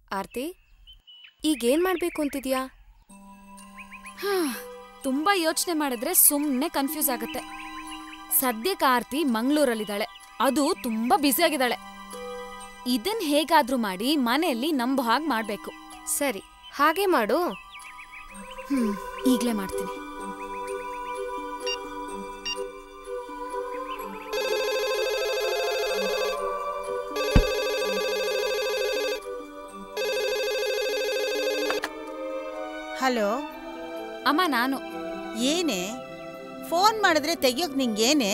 ಆರ್ತಿ ಈಗೇನ್ ಮಾಡ್ಬೇಕು ಅಂತಿದ್ಯಾ ಹಾ, ತುಂಬಾ ಯೋಚನೆ ಮಾಡಿದ್ರೆ ಸುಮ್ಮನೆ ಕನ್ಫ್ಯೂಸ್ ಆಗುತ್ತೆ ಸದ್ಯಕ್ಕೆ ಆರ್ತಿ ಮಂಗಳೂರಲ್ಲಿದ್ದಾಳೆ ಅದು ತುಂಬಾ ಬ್ಯುಸಿಯಾಗಿದ್ದಾಳೆ ಇದನ್ ಹೇಗಾದ್ರೂ ಮಾಡಿ ಮನೆಯಲ್ಲಿ ನಂಬೋ ಹಾಗೆ ಮಾಡ್ಬೇಕು ಸರಿ ಹಾಗೆ ಮಾಡು ಹ್ಮ್ ಈಗ್ಲೇ ಮಾಡ್ತೀನಿ ಹಲೋ ಅಮ್ಮ ನಾನು ಏನೇ ಫೋನ್ ಮಾಡಿದ್ರೆ ತೆಗಿಯೋಕ್ ನಿಂಗೇನೆ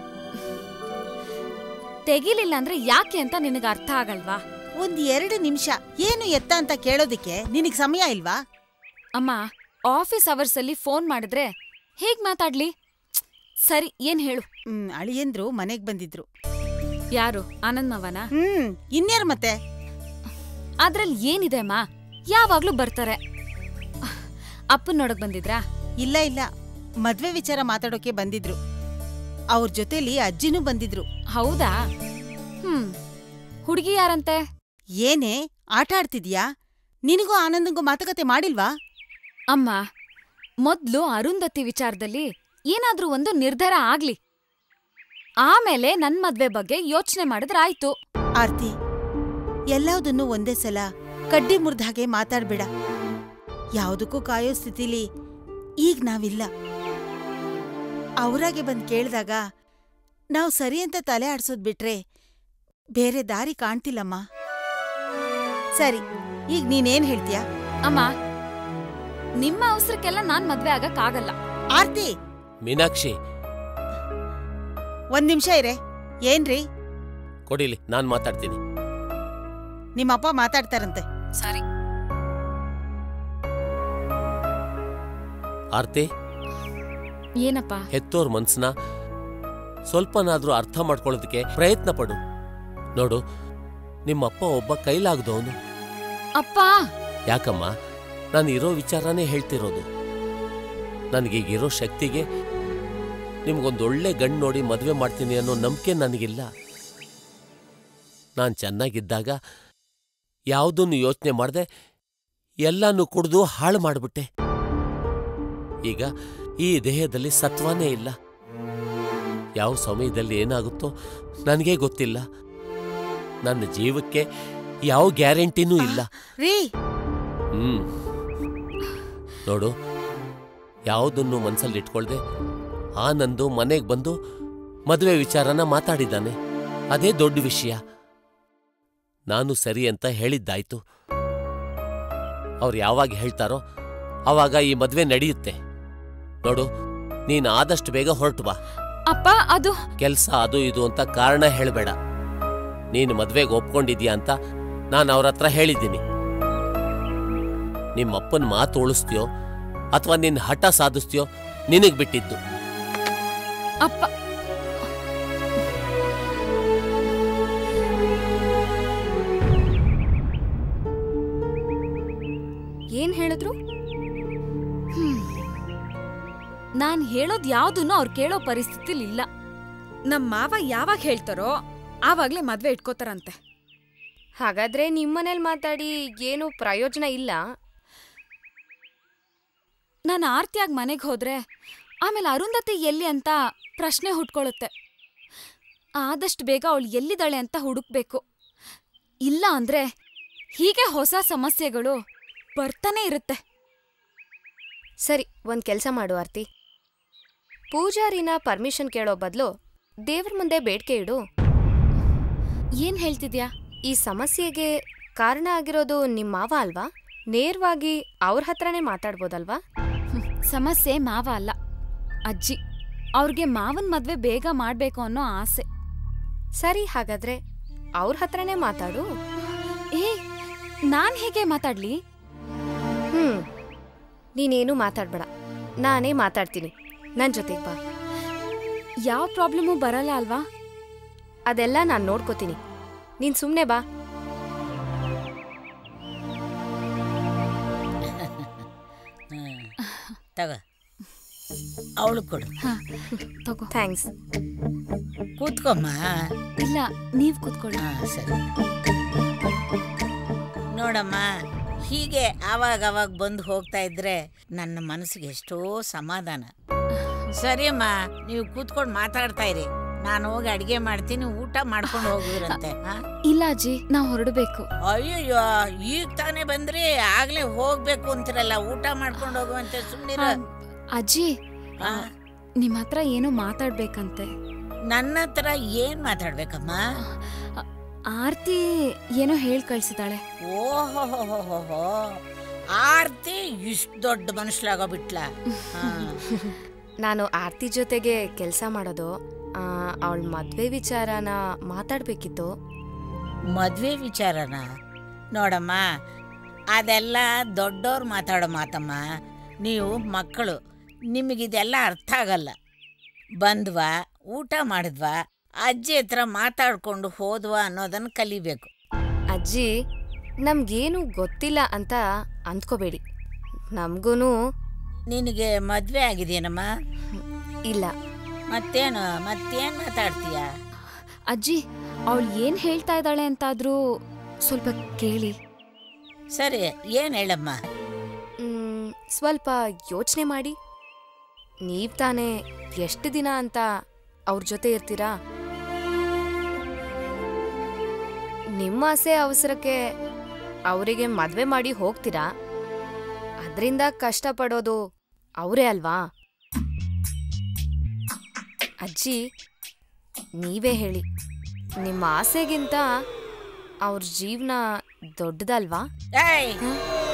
ತೆಗಿಲಿಲ್ಲ ಅಂದ್ರೆ ಯಾಕೆ ಅಂತ ನಿನಗೆ ಅರ್ಥ ಆಗಲ್ವಾ ಒಂದ್ ಎರಡು ನಿಮಿಷ ಏನು ಎತ್ತ ಅಂತ ಕೇಳೋದಿಕ್ಕೆ ನಿನಗ್ ಸಮಯ ಇಲ್ವಾ ಅಮ್ಮ ಆಫೀಸ್ ಅವರ್ಸ್ ಅಲ್ಲಿ ಫೋನ್ ಮಾಡಿದ್ರೆ ಹೇಗ್ ಮಾತಾಡ್ಲಿ ಛ್, ಸರಿ ಏನ್ ಹೇಳು ಹ್ಮ್ ಅಳಿಯಂದ್ರು ಮನೆಗ್ ಬಂದಿದ್ರು ಯಾರು ಆನಂದ್ ಮಾವನ ಹ್ಮ್ ಇನ್ಯಾರು ಮತ್ತೆ ಅದ್ರಲ್ಲಿ ಏನಿದೆ ಅಮ್ಮ ಯಾವಾಗ್ಲೂ ಬರ್ತಾರೆ ಅಪ್ಪನ್ ನೋಡಕ್ ಬಂದಿದ್ರಾ ಇಲ್ಲ ಇಲ್ಲ ಮದ್ವೆ ವಿಚಾರ ಮಾತಾಡೋಕೆ ಬಂದಿದ್ರು ಅವ್ರ ಜೊತೆಲಿ ಅಜ್ಜಿನೂ ಬಂದಿದ್ರು ಹೌದಾ ಹ್ಮ್ ಹುಡುಗಿ ಯಾರಂತೆ ಏನೇ ಆಟ ಆಡ್ತಿದ್ಯಾ ನಿನಗೂ ಆನಂದಂಗೂ ಮಾತುಕತೆ ಮಾಡಿಲ್ವಾ ಅಮ್ಮ ಮೊದ್ಲು ಅರುಂಧತಿ ವಿಚಾರದಲ್ಲಿ ಏನಾದ್ರೂ ಒಂದು ನಿರ್ಧಾರ ಆಗ್ಲಿ ಆಮೇಲೆ ನನ್ ಮದ್ವೆ ಬಗ್ಗೆ ಯೋಚನೆ ಮಾಡಿದ್ರಾಯ್ತು ಆರ್ತಿ ಎಲ್ಲದನ್ನೂ ಒಂದೇ ಸಲ ಕಡ್ಡಿ ಮುರ್ದ ಹಾಗೆ ಮಾತಾಡ್ಬೇಡ ಯಾವುದಕ್ಕೂ ಕಾಯೋ ಸ್ಥಿತಿಲಿ ಈಗ ನಾವಿಲ್ಲ ಅವ್ರಾಗೆ ಬಂದ್ ಕೇಳಿದಾಗ ನಾವು ಸರಿ ಅಂತ ತಲೆ ಆಡ್ಸೋದ್ ಬಿಟ್ರೆ ಬೇರೆ ದಾರಿ ಕಾಣ್ತಿಲ್ಲಮ್ಮ ಸರಿ ಈಗ ನೀನೇನ್ ಹೇಳ್ತೀಯ ಅಮ್ಮ ನಿಮ್ಮ ಅವಸರಕ್ಕೆಲ್ಲ ನಾನ್ ಮದ್ವೆ ಆಗಕ್ ಆಗಲ್ಲ ಆರ್ತಿ ಮೀನಾಕ್ಷಿ ಒಂದ್ ನಿಮಿಷ ಇರೆ ಏನ್ರಿ ಕೊಡಿಲಿ ನಾನ್ ಮಾತಾಡ್ತೀನಿ ನಿಮ್ಮಪ್ಪ ಮಾತಾಡ್ತಾರಂತೆ ಸರಿ ಆರ್ತಿ ಏನಪ್ಪ ಹೆತ್ತೋರ್ ಮನ್ಸನ್ನ ಸ್ವಲ್ಪನಾದ್ರೂ ಅರ್ಥ ಮಾಡ್ಕೊಳ್ಳೋದಕ್ಕೆ ಪ್ರಯತ್ನ ಪಡು ನೋಡು ನಿಮ್ಮಪ್ಪ ಒಬ್ಬ ಕೈಲಾಗ್ದವನು ಅಪ್ಪ ಯಾಕಮ್ಮ ನಾನು ಇರೋ ವಿಚಾರನೇ ಹೇಳ್ತಿರೋದು ನನಗೀಗಿರೋ ಶಕ್ತಿಗೆ ನಿಮ್ಗೊಂದೊಳ್ಳೆ ಗಂಡು ನೋಡಿ ಮದುವೆ ಮಾಡ್ತೀನಿ ಅನ್ನೋ ನಂಬಿಕೆ ನನಗಿಲ್ಲ ನಾನು ಚೆನ್ನಾಗಿದ್ದಾಗ ಯಾವುದನ್ನು ಯೋಚನೆ ಮಾಡದೆ ಎಲ್ಲನೂ ಕುಡಿದು ಹಾಳು ಮಾಡಿಬಿಟ್ಟೆ ಈಗ ಈ ದೇಹದಲ್ಲಿ ಸತ್ವನೇ ಇಲ್ಲ ಯಾವ ಸಮಯದಲ್ಲಿ ಏನಾಗುತ್ತೋ ನನಗೇ ಗೊತ್ತಿಲ್ಲ ನನ್ನ ಜೀವಕ್ಕೆ ಯಾವ ಗ್ಯಾರಂಟಿನೂ ಇಲ್ಲ ರೀ ಹ್ಮ್ ನೋಡು ಯಾವುದನ್ನು ಮನ್ಸಲ್ಲಿ ಇಟ್ಕೊಳ್ದೆ ಆನಂದು ಮನೆಗೆ ಬಂದು ಮದುವೆ ವಿಚಾರನ ಮಾತಾಡಿದ್ದಾನೆ ಅದೇ ದೊಡ್ಡ ವಿಷಯ ನಾನು ಸರಿ ಅಂತ ಹೇಳಿದ್ದಾಯ್ತು ಅವ್ರು ಯಾವಾಗ ಹೇಳ್ತಾರೋ ಆವಾಗ ಈ ಮದುವೆ ನಡೆಯುತ್ತೆ ನೋಡು ನೀನು ಆದಷ್ಟು ಬೇಗ ಹೊರಟು ಬಾ ಅಪ್ಪ ಅದು ಕೆಲ್ಸ ಅದು ಇದು ಅಂತ ಕಾರಣ ಹೇಳಬೇಡ ನೀನು ಮದ್ವೆಗೆ ಒಪ್ಕೊಂಡಿದ್ಯಾ ಅಂತ ನಾನು ಅವ್ರ ಹತ್ರ ಹೇಳಿದ್ದೀನಿ ನಿಮ್ಮಪ್ಪನ ಮಾತು ಉಳಿಸ್ತೀಯೋ ಅಥವಾ ನಿನ್ನ ಹಠ ಸಾಧಿಸ್ತೀಯೋ ನಿನಗ್ ಬಿಟ್ಟಿದ್ದು ಅಪ್ಪ ಏನ್ ಹೇಳಿದ್ರು ನಾನ್ ಹೇಳೋದ್ ಯಾವ್ದನ್ನು ಅವ್ರು ಕೇಳೋ ಪರಿಸ್ಥಿತಿಲಿ ಇಲ್ಲ ನಮ್ ಮಾವ ಯಾವಾಗ ಹೇಳ್ತಾರೋ ಆವಾಗ್ಲೇ ಮದ್ವೆ ಇಟ್ಕೋತಾರಂತೆ ಹಾಗಾದ್ರೆ ನಿಮ್ಮನೇಲಿ ಮಾತಾಡಿ ಏನು ಪ್ರಯೋಜನ ಇಲ್ಲ ನಾನು ಆರ್ತಿಯಾಗಿ ಮನೆಗೆ ಹೋದ್ರೆ ಆಮೇಲೆ ಅರುಂಧತಿ ಎಲ್ಲಿ ಅಂತ ಪ್ರಶ್ನೆ ಹುಟ್ಕೊಳ್ಳುತ್ತೆ ಆದಷ್ಟು ಬೇಗ ಅವಳು ಎಲ್ಲಿದ್ದಾಳೆ ಅಂತ ಹುಡುಕ್ಬೇಕು ಇಲ್ಲ ಅಂದ್ರೆ ಹೀಗೆ ಹೊಸ ಸಮಸ್ಯೆಗಳು ಬರ್ತಾನೆ ಇರುತ್ತೆ ಸರಿ ಒಂದ್ ಕೆಲ್ಸ ಮಾಡು ಆರ್ತಿ ಪೂಜಾರಿನ ಪರ್ಮಿಷನ್ ಕೇಳೋ ಬದಲು ದೇವ್ರ ಮುಂದೆ ಬೇಡ್ಕೆ ಇಡು ಏನ್ ಹೇಳ್ತಿದ್ಯಾ ಈ ಸಮಸ್ಯೆಗೆ ಕಾರಣ ಆಗಿರೋದು ನಿಮ್ಮ ಮಾವ ಅಲ್ವಾ ನೇರವಾಗಿ ಅವ್ರ ಹತ್ರನೇ ಮಾತಾಡ್ಬೋದಲ್ವಾ ಹ್ಮ್, ಸಮಸ್ಯೆ ಮಾವ ಅಲ್ಲ ಅಜ್ಜಿ ಅವ್ರಿಗೆ ಮಾವನ್ ಮದ್ವೆ ಬೇಗ ಮಾಡ್ಬೇಕು ಅನ್ನೋ ಆಸೆ ಸರಿ ಹಾಗಾದ್ರೆ ಅವ್ರ ಹತ್ರನೇ ಮಾತಾಡು ಏ ನಾನ್ ಹೇಗೆ ಮಾತಾಡ್ಲಿ ಹ್ಮ್ ನೀನೇನು ಮಾತಾಡ್ಬೇಡ ನಾನೇ ಮಾತಾಡ್ತೀನಿ ನನ್ ಜೊತೆಗ್ ಬಾ ಯಾವ ಪ್ರಾಬ್ಲಮು ಬರಲ್ಲ ಅಲ್ವಾ ಅದೆಲ್ಲ ನಾನ್ ನೋಡ್ಕೋತೀನಿ ನೀನ್ ಸುಮ್ನೆ ಬಾ ತಗ ಅವಳು ಕೊಡು ಹಾ ತಗೋ ಥ್ಯಾಂಕ್ಸ್ ಕೂತ್ಕೊಮ್ಮ ಇಲ್ಲ ನೀವ್ ಕೂತ್ಕೊಳ್ಳಿ ಹಾ ಸರಿ ನೋಡಮ್ಮ ಹೀಗೆ ಆವಾಗ ಅವಾಗ ಬಂದು ಹೋಗ್ತಾ ಇದ್ರೆ ನನ್ನ ಮನಸ್ಸಿಗೆ ಎಷ್ಟೋ ಸಮಾಧಾನ ಸರಿಯಮ್ಮ ನೀವು ಕೂತ್ಕೊಂಡು ಮಾತಾಡ್ತಾ ಇರಿ ನಾನು ಹೋಗಿ ಅಡಿಗೆ ಮಾಡ್ತೀನಿ ಊಟ ಮಾಡ್ಕೊಂಡು ಹೋಗುವಿರಂತೆ ಹಾ? ಇಲ್ಲ ಅಜ್ಜಿ ನಾವು ಹೊರಡಬೇಕು ಅಯ್ಯಯ್ಯೋ ಈಗ ತಾನೇ ಬಂದ್ರಿ ಆಗ್ಲೇ ಹೋಗ್ಬೇಕು ಅಂತಿರಲ್ಲ ಊಟ ಮಾಡ್ಕೊಂಡು ಹೋಗುವಂತೆ ಸುಮ್ಮನಿರ ಅಜ್ಜಿ ನಿಮ್ಮ ಹತ್ರ ಏನೋ ಮಾತಾಡ್ಬೇಕಂತೆ ನನ್ನ ಹತ್ರ ಏನ್ ಮಾತಾಡ್ಬೇಕಮ್ಮ ಅ- ಆರ್ತಿ ಏನೋ ಹೇಳ್ ಕಳ್ಸಿದಾಳೆ ಓಹೋ ಆರ್ತಿ ಇಷ್ಟು ದೊಡ್ಡ ಮನುಷ್ಯಲಾಗೋಬಿಟ್ಲ ನಾನು ಆರ್ತಿ ಜೊತೆಗೆ ಕೆಲಸ ಮಾಡೋದು ಅವಳ ಮದ್ವೆ ವಿಚಾರನ ಮಾತಾಡ್ಬೇಕಿತ್ತು ಮದ್ವೆ ವಿಚಾರನ ನೋಡಮ್ಮ ಅದೆಲ್ಲ ದೊಡ್ಡವ್ರು ಮಾತಾಡೋ ಮಾತಮ್ಮ ನೀವು ಮಕ್ಕಳು ನಿಮಗಿದೆಲ್ಲ ಅರ್ಥ ಆಗಲ್ಲ ಬಂದ್ವಾ ಊಟ ಮಾಡಿದ್ವಾ ಅಜ್ಜಿ ಹತ್ರ ಮಾತಾಡ್ಕೊಂಡು ಹೋದ್ವಾ ಅನ್ನೋದನ್ನ ಕಲಿಬೇಕು ಅಜ್ಜಿ ನಮ್ಗೇನು ಗೊತ್ತಿಲ್ಲ ಅಂತ ಅಂದ್ಕೋಬೇಡಿ ನಮಗೂ ನಿನಗೆ ಮದ್ವೆ ಆಗಿದೆಯೇನಮ್ಮ ಇಲ್ಲ ಮತ್ತೇನು ಮತ್ತೇನ್ ಮಾತಾಡ್ತೀಯ ಅಜ್ಜಿ ಅವಳು ಏನ್ ಹೇಳ್ತಾ ಇದ್ದಾಳೆ ಅಂತಾದ್ರೂ ಸ್ವಲ್ಪ ಕೇಳಿ ಸರಿ ಏನ್ ಹೇಳಮ್ಮ ಮ್, ಸ್ವಲ್ಪ ಯೋಚನೆ ಮಾಡಿ ನೀವ್ ತಾನೇ ಎಷ್ಟು ದಿನ ಅಂತ ಅವ್ರ ಜೊತೆ ಇರ್ತೀರಾ ನಿಮ್ಮ ಆಸೆ ಅವಸರಕ್ಕೆ ಅವರಿಗೆ ಮದ್ವೆ ಮಾಡಿ ಹೋಗ್ತೀರಾ ಅದರಿಂದ ಕಷ್ಟಪಡೋದು ಅವರೇ ಅಲ್ವಾ ಅಜ್ಜಿ ನೀವೇ ಹೇಳಿ ನಿಮ್ಮ ಆಸೆಗಿಂತ ಅವ್ರ ಜೀವನ ದೊಡ್ಡದಲ್ವಾ ಏಯ್ ಹ?